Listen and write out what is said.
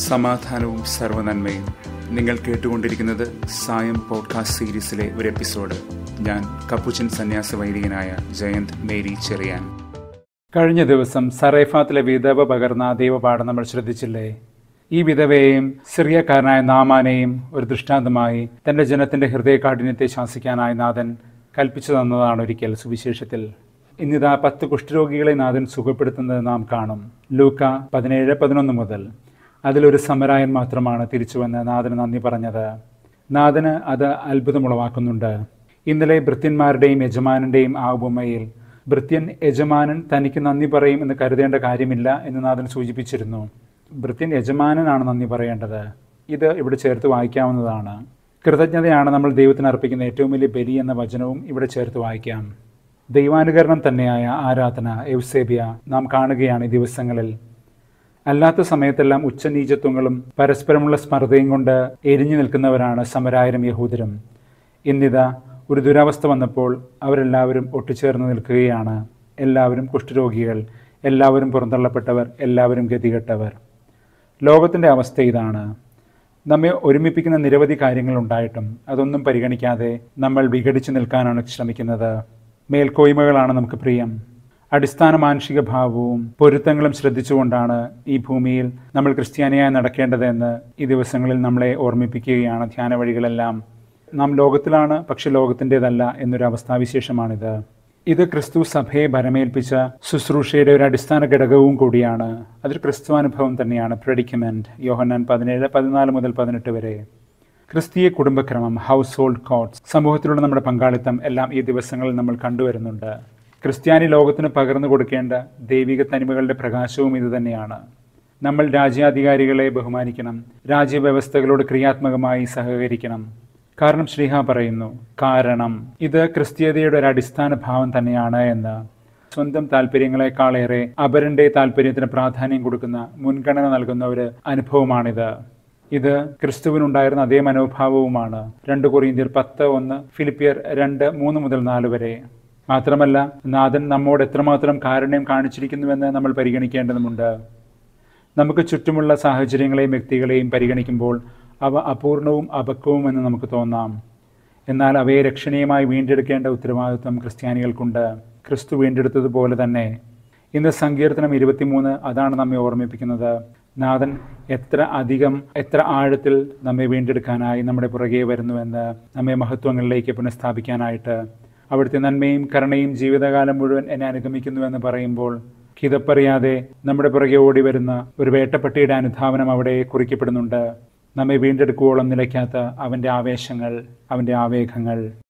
സമാധാനവും സർവനന്മയും നിങ്ങൾ കേട്ടുകൊണ്ടിരിക്കുന്നത് സായം പോഡ്കാസ്റ്റ് സീരീസിലെ ഒരു എപ്പിസോഡ് ഞാൻ കപ്പുച്ചൻ സന്യാസ വൈദികനായ ജയന്ത് മേരി ചെറിയാൻ കഴിഞ്ഞ ദിവസം സറേഫാത്തിലെ വിധവ പകർന്ന ദൈവപാഠം നമ്മൾ ശ്രദ്ധിച്ചില്ലേ ഈ വിധവയെയും സിറിയക്കാരനായ നാമാനെയും ഒരു ദൃഷ്ടാന്തമായി തന്റെ ജനത്തിന്റെ ഹൃദയകാഠിന്യത്തെ ശാസിക്കാനായി നാഥൻ കൽപ്പിച്ചു തന്നതാണ് ഒരിക്കൽ സുവിശേഷത്തിൽ ഇന്നിതാ പത്ത് കുഷ്ഠരോഗികളെ നാഥൻ സുഖപ്പെടുത്തുന്നത് നാം കാണും ലൂക്ക പതിനേഴ് പതിനൊന്ന് മുതൽ അതിലൊരു സമരായൻ മാത്രമാണ് തിരിച്ചുവന്ന് നാഥന് നന്ദി പറഞ്ഞത് നാഥന് അത് അത്ഭുതമുളവാക്കുന്നുണ്ട് ഇന്നലെ ഭൃത്യന്മാരുടെയും യജമാനന്റെയും ആ ഉപമയിൽ ഭൃത്യൻ യജമാനൻ തനിക്ക് നന്ദി പറയും എന്ന് കരുതേണ്ട കാര്യമില്ല എന്ന് നാഥൻ സൂചിപ്പിച്ചിരുന്നു ഭൃത്യൻ യജമാനനാണ് നന്ദി പറയേണ്ടത് ഇത് ഇവിടെ ചേർത്ത് വായിക്കാവുന്നതാണ് കൃതജ്ഞതയാണ് നമ്മൾ ദൈവത്തിന് അർപ്പിക്കുന്ന ഏറ്റവും വലിയ ബലി എന്ന വചനവും ഇവിടെ ചേർത്ത് വായിക്കാം ദൈവാനുകരണം തന്നെയായ ആരാധന എവ്സേബിയ നാം കാണുകയാണ് ഈ ദിവസങ്ങളിൽ അല്ലാത്ത സമയത്തെല്ലാം ഉച്ചനീചത്വങ്ങളും പരസ്പരമുള്ള സ്പർദ്ധയും കൊണ്ട് എരിഞ്ഞു നിൽക്കുന്നവരാണ് സമരായരും യഹൂദരും ഇന്നിതാ ഒരു ദുരവസ്ഥ വന്നപ്പോൾ അവരെല്ലാവരും ഒട്ടുചേർന്ന് നിൽക്കുകയാണ് എല്ലാവരും കുഷ്ഠരോഗികൾ എല്ലാവരും പുറന്തള്ളപ്പെട്ടവർ എല്ലാവരും ഗതികെട്ടവർ ലോകത്തിൻ്റെ അവസ്ഥ ഇതാണ് നമ്മെ ഒരുമിപ്പിക്കുന്ന നിരവധി കാര്യങ്ങളുണ്ടായിട്ടും അതൊന്നും പരിഗണിക്കാതെ നമ്മൾ വിഘടിച്ചു നിൽക്കാനാണ് ശ്രമിക്കുന്നത് മേൽക്കോയ്മകളാണ് നമുക്ക് പ്രിയം അടിസ്ഥാന മാനുഷിക ഭാവവും പൊരുത്തങ്ങളും ശ്രദ്ധിച്ചുകൊണ്ടാണ് ഈ ഭൂമിയിൽ നമ്മൾ ക്രിസ്ത്യാനിയായി നടക്കേണ്ടതെന്ന് ഈ ദിവസങ്ങളിൽ നമ്മളെ ഓർമ്മിപ്പിക്കുകയാണ് ധ്യാന വഴികളെല്ലാം നാം ലോകത്തിലാണ് പക്ഷെ ലോകത്തിൻ്റെതല്ല എന്നൊരു അവസ്ഥാവിശേഷമാണിത് ഇത് ക്രിസ്തു സഭയെ ഭരമേൽപ്പിച്ച ശുശ്രൂഷയുടെ ഒരു അടിസ്ഥാന ഘടകവും കൂടിയാണ് അതൊരു ക്രിസ്തു അനുഭവം തന്നെയാണ് പ്രെഡിക്കമെന്റ് യോഹന്നാൻ പതിനേഴ് പതിനാല് മുതൽ പതിനെട്ട് വരെ ക്രിസ്തീയ കുടുംബക്രമം ഹൗസ് ഹോൾഡ് കോട്ട്സ് സമൂഹത്തിലുള്ള നമ്മുടെ പങ്കാളിത്തം എല്ലാം ഈ ദിവസങ്ങളിൽ നമ്മൾ കണ്ടുവരുന്നുണ്ട് ക്രിസ്ത്യാനി ലോകത്തിന് പകർന്നു കൊടുക്കേണ്ട ദൈവിക തനിമകളുടെ പ്രകാശവും ഇതുതന്നെയാണ് നമ്മൾ രാജ്യാധികാരികളെ ബഹുമാനിക്കണം രാജ്യവ്യവസ്ഥകളോട് ക്രിയാത്മകമായി സഹകരിക്കണം കാരണം ശ്രീഹ പറയുന്നു കാരണം ഇത് ക്രിസ്തീയതയുടെ ഒരു അടിസ്ഥാന ഭാവം തന്നെയാണ് എന്ന് സ്വന്തം താല്പര്യങ്ങളെക്കാളേറെ അപരന്റെ താല്പര്യത്തിന് പ്രാധാന്യം കൊടുക്കുന്ന മുൻഗണന നൽകുന്ന ഒരു അനുഭവമാണിത് ഇത് ക്രിസ്തുവിനുണ്ടായിരുന്ന അതേ മനോഭാവവുമാണ് രണ്ട് കൊറിയന്തിയർ പത്ത് ഒന്ന് ഫിലിപ്പിയർ രണ്ട് മൂന്ന് മുതൽ നാല് വരെ മാത്രമല്ല നാഥൻ നമ്മോട് എത്രമാത്രം കാരുണ്യം കാണിച്ചിരിക്കുന്നുവെന്ന് നമ്മൾ പരിഗണിക്കേണ്ടതുമുണ്ട് നമുക്ക് ചുറ്റുമുള്ള സാഹചര്യങ്ങളെയും വ്യക്തികളെയും പരിഗണിക്കുമ്പോൾ അവ അപൂർണവും അപക്വവും എന്ന് നമുക്ക് തോന്നാം എന്നാൽ അവയെ രക്ഷണീയമായി വീണ്ടെടുക്കേണ്ട ഉത്തരവാദിത്വം ക്രിസ്ത്യാനികൾക്കുണ്ട് ക്രിസ്തു വീണ്ടെടുത്തതുപോലെ തന്നെ ഇന്ന് സങ്കീർത്തനം ഇരുപത്തിമൂന്ന് അതാണ് നമ്മെ ഓർമ്മിപ്പിക്കുന്നത് നാഥൻ എത്ര അധികം എത്ര ആഴത്തിൽ നമ്മെ വീണ്ടെടുക്കാനായി നമ്മുടെ പുറകെ വരുന്നുവെന്ന് നമ്മെ മഹത്വങ്ങളിലേക്ക് പുനഃസ്ഥാപിക്കാനായിട്ട് അവിടുത്തെ നന്മയും കരുണയും ജീവിതകാലം മുഴുവൻ എന്നെ അനുഗമിക്കുന്നുവെന്ന് പറയുമ്പോൾ കിതപ്പറിയാതെ നമ്മുടെ പുറകെ ഓടി വരുന്ന ഒരു വേട്ടപ്പട്ടിയുടെ അനുധാവനം അവിടെ കുറിക്കപ്പെടുന്നുണ്ട് നമ്മെ വീണ്ടെടുക്കുവോളം നിലയ്ക്കാത്ത അവൻ്റെ ആവേശങ്ങൾ അവൻ്റെ ആവേഗങ്ങൾ